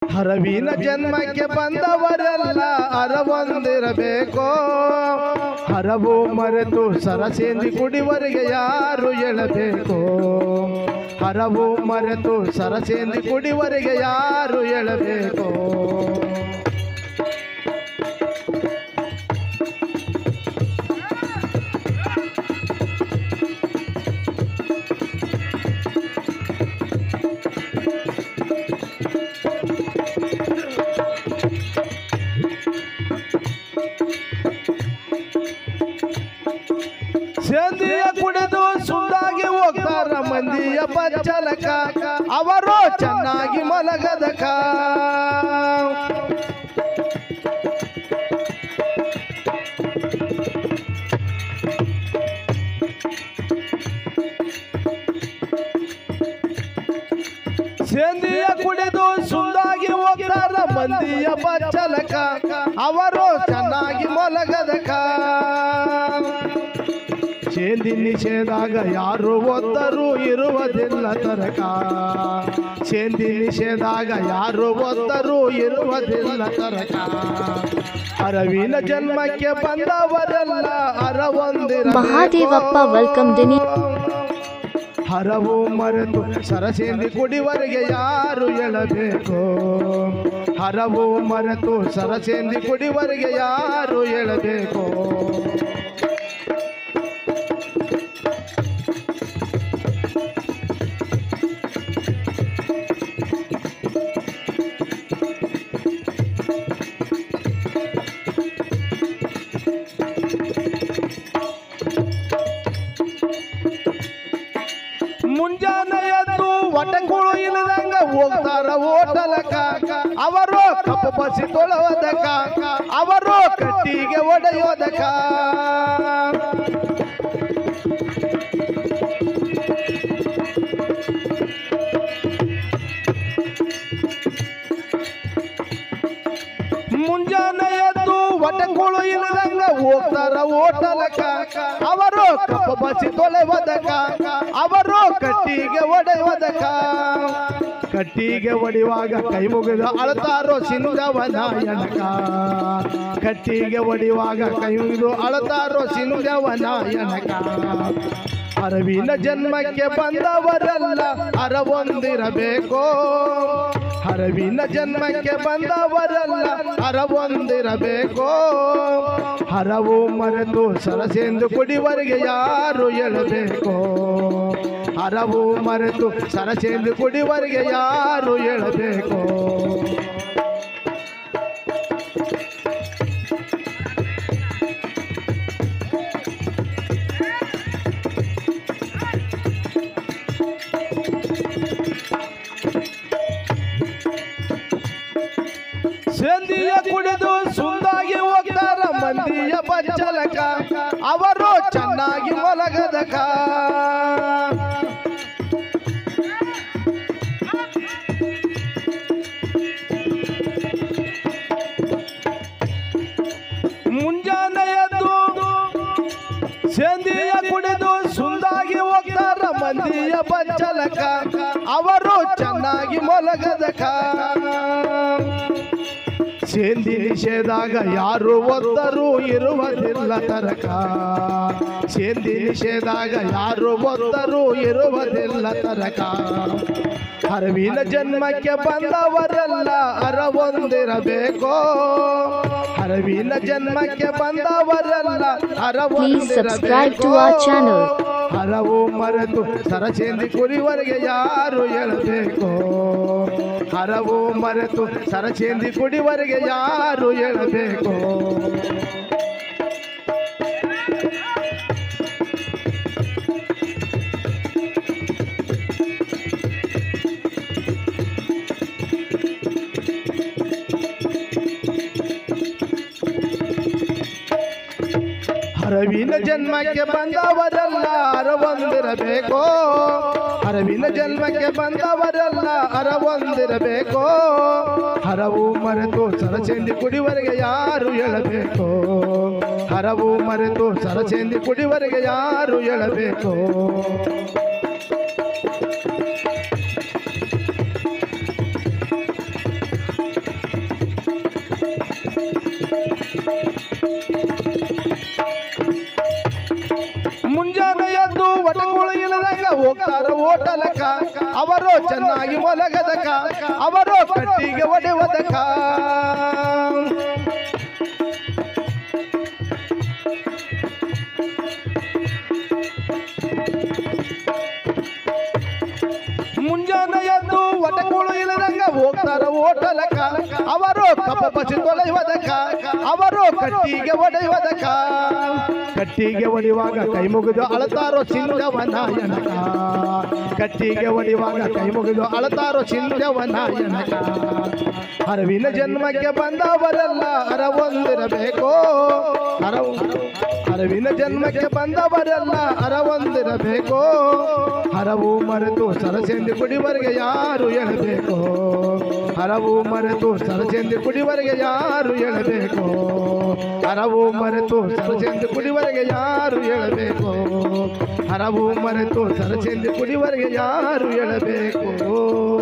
ಹರವಿನ ಜನ್ಮಕ್ಕೆ ಬಂದವರೆಲ್ಲ ಅರವೊಂದಿರಬೇಕು ಹರವು ಮರೆತು ಸರಸೇಂದಿ ಕುಡಿವರಿಗೆ ಯಾರು ಎಳಬೇಕು ಹರವು ಮರೆತು ಸರಸೇಂದಿ ಕುಡಿವರಿಗೆ ಯಾರು ಎಳಬೇಕು ಸೇಂದಿಯ ಕುಡಿದು ಸುಳ್ಳಾಗಿ ಹೋಗ್ತಾರ ಮಂದಿಯ ಬಚ್ಚಲಕ ಅವರು ಚೆನ್ನಾಗಿ ಮಲಗದಕ ಸೇಂದಿಯ ಕುಡಿದು ಸುಳ್ಳಾಗಿ ಹೋಗ್ತಾರ ಮಂದಿಯ ಬಚ್ಚಲಕ ಅವರು ಚೆನ್ನಾಗಿ ಮಲಗದಕ ಸೇಂದಿ ನಿಷೇಧಾಗ ಯಾರು ಒತ್ತರೂ ಇರುವುದಿಲ್ಲ ತರಕ ಸೇಂದಿ ನಿಷೇಧಾಗ ಯಾರು ಒತ್ತರೂ ಇರುವುದಿಲ್ಲ ತರಕ ಅರವಿನ ಜನ್ಮಕ್ಕೆ ಬಂದವರೆಲ್ಲ ಅರವೊಂದಿರ ಮಹಾದೇವಪ್ಪ welcome ದಿನಿ ಹರವು ಮರೆತು ಸರಸೇಂದಿ ಕುಡಿವರೆಗೆ ಯಾರು ಎಳಬೇಕು ಹರವು ಮರೆತು ಸರಸೇಂದಿ ಕುಡಿವರೆಗೆ ಯಾರು ಎಳಬೇಕು ಮುಂಜಾನೆ ಎದ್ದು ಒಟಕುಳು ಇಲ್ಲದಂಗ ಹೋಗ್ತಾರ ಓಟಲಕ ಅವರು ಕಪ್ಪು ಬಸಿ ತೊಳೋದಕ ಅವರು ಕಟ್ಟಿಗೆ ಒಡೆಯೋದಕ ಮುಂಜಾನೆ ಎದ್ದು ಒಟಕುಳು ಇಲ್ಲದಂಗ ಹೋಗ್ತಾರ ಓಟಲಕ ಅವರು ಕಪ್ಪು ಬಸಿ ತೊಳೆವದಕ ಅವರು ಕಟ್ಟಿಗೆ ಒಡೆಯುವುದಕ ಕಟ್ಟಿಗೆ ಒಡೆಯುವಾಗ ಕೈ ಮುಗಿದು ಅಳತಾರೋ ಸಿಂಧವನ ಎಣಕ ಕಟ್ಟಿಗೆ ಒಡೆಯುವಾಗ ಕೈ ಮುಗಿದು ಅಳತಾರೋ ಸಿಂಧವನ ಎಣಕ ಅರವಿನ ಜನ್ಮಕ್ಕೆ ಬಂದವರೆಲ್ಲ ಅರವೊಂದಿರಬೇಕು ಹರವಿನ ಜನ್ಮಕ್ಕೆ ಬಂದವರೆಲ್ಲ ಹರವೊಂದಿರಬೇಕು ಹರವು ಮರೆತು ಸರಸೆಂದು ಕುಡಿವರಿಗೆ ಯಾರು ಎಳಬೇಕು ಹರವು ಮರೆತು ಸರಸೆಂದು ಕುಡಿವರಿಗೆ ಯಾರು ಎಳಬೇಕು ಸೇಂದಿಯ ಕುಡಿದು ಸುಂದಾಗಿ ಹೋಗ್ತಾರ ಮಂದಿಯ ಬಚ್ಚಲಕ ಅವರು ಚೆನ್ನಾಗಿ ಮಲಗದಕ ಮುಂಜಾನೆ ಎದ್ದು ಸೇಂದಿಯ ಕುಡಿದು ಸುಂದಾಗಿ ಹೋಗ್ತಾರ ಮಂದಿಯ ಬಚ್ಚಲಕ ಅವರು ಚೆನ್ನಾಗಿ ಮಲಗದಕ ಸೇಂದಿ ನಿಷೇಧಾಗ ಯಾರು ಒತ್ತರೂ ಇರುವುದಿಲ್ಲ ತರಕ ಸೇಂದಿ ನಿಷೇಧಾಗ ಯಾರು ಒತ್ತರೂ ಇರುವುದಿಲ್ಲ ತರಕ ಹರವಿನ ಜನ್ಮಕ್ಕೆ ಬಂದವರೆಲ್ಲ ಅರವೊಂದಿರಬೇಕು ಹರವಿನ ಜನ್ಮಕ್ಕೆ ಬಂದವರೆಲ್ಲ Please subscribe to ಅರವೊಂದಿರಬೇಕು our channel. ಹರವು ಮರೆತು ಸರಚೇಂದಿ ಕುಡಿವರೆಗೆ ಯಾರು ಹೇಳಬೇಕು ಹರವು ಮರೆತು ಸರಚೇಂದಿ ಕುಡಿವರೆಗೆ ಯಾರು ಹೇಳಬೇಕು ಹರವಿನ ಜನ್ಮಕ್ಕೆ ಬಂದವರೆಲ್ಲ ಅರವೊಂದಿರಬೇಕು ಹರವಿನ ಜನ್ಮಕ್ಕೆ ಬಂದವರೆಲ್ಲ ಅರವೊಂದಿರಬೇಕು ಹರವು ಮರೆತು ಸರಚೇಂದಿ ಕುಡಿವರೆಗೆ ಯಾರು ಹೇಳಬೇಕು ಹರವು ಮರೆತು ಸರಚೇಂದಿ ಕುಡಿವರೆಗೆ ಯಾರು ಹೇಳಬೇಕು ಓಟಲಕ ಅವರು ಚೆನ್ನಾಗಿ ಮೊಲಗದಕ ಅವರು ಕಟ್ಟಿಗೆ ಒಡೆವದಕ ಮುಂಜಾನೆ ಎದ್ದು ಒಟಕುಳು ಇಲ್ಲದಂಗ ಹೋಗ್ತಾರ ಓಟಲಕ ಅವರು ಕಪ್ಪ ಪಸಿ ತೊಳೆಯುವುದಕ್ಕ ಅವರು ಕಟ್ಟಿಗೆ ಒಡೆಯುವುದಕ್ಕ ಕಟ್ಟಿಗೆ ಒಡೆಯುವಾಗ ಕೈ ಮುಗಿದು ಅಳತಾರೋ ಸಿಂಧವನಾಯನಕ ಕಟ್ಟಿಗೆ ಒಡೆಯುವಾಗ ಕೈ ಮುಗಿದು ಅಳತಾರೋ ಸಿಂಧವನಾಯನಕ ಅರವಿನ ಜನ್ಮಕ್ಕೆ ಬಂದವರೆಲ್ಲ ಅರವೊಂದಿರಬೇಕು ಅರವು ಅರವಿನ ಜನ್ಮಕ್ಕೆ ಬಂದವರೆಲ್ಲ ಅರವೊಂದಿರಬೇಕು ಹರವು ಮರೆತು ಸರಸೆಂದು ಕುಡಿವರೆಗೆ ಯಾರು ಎಳಬೇಕು ಹರವು ಮರೆತು ಸರಸೆಂದು ಕುಡಿವರೆಗೆ ಯಾರು ಎಳಬೇಕು ಹರವು ಮರೆತು ಸರಸೆಂದು ಕುಡಿವರೆಗೆ ಯಾರು ಎಳಬೇಕು ಹರವು ಮರೆತು ಸರಸೆಂದು ಕುಡಿವರೆಗೆ ಯಾರು ಎಳಬೇಕು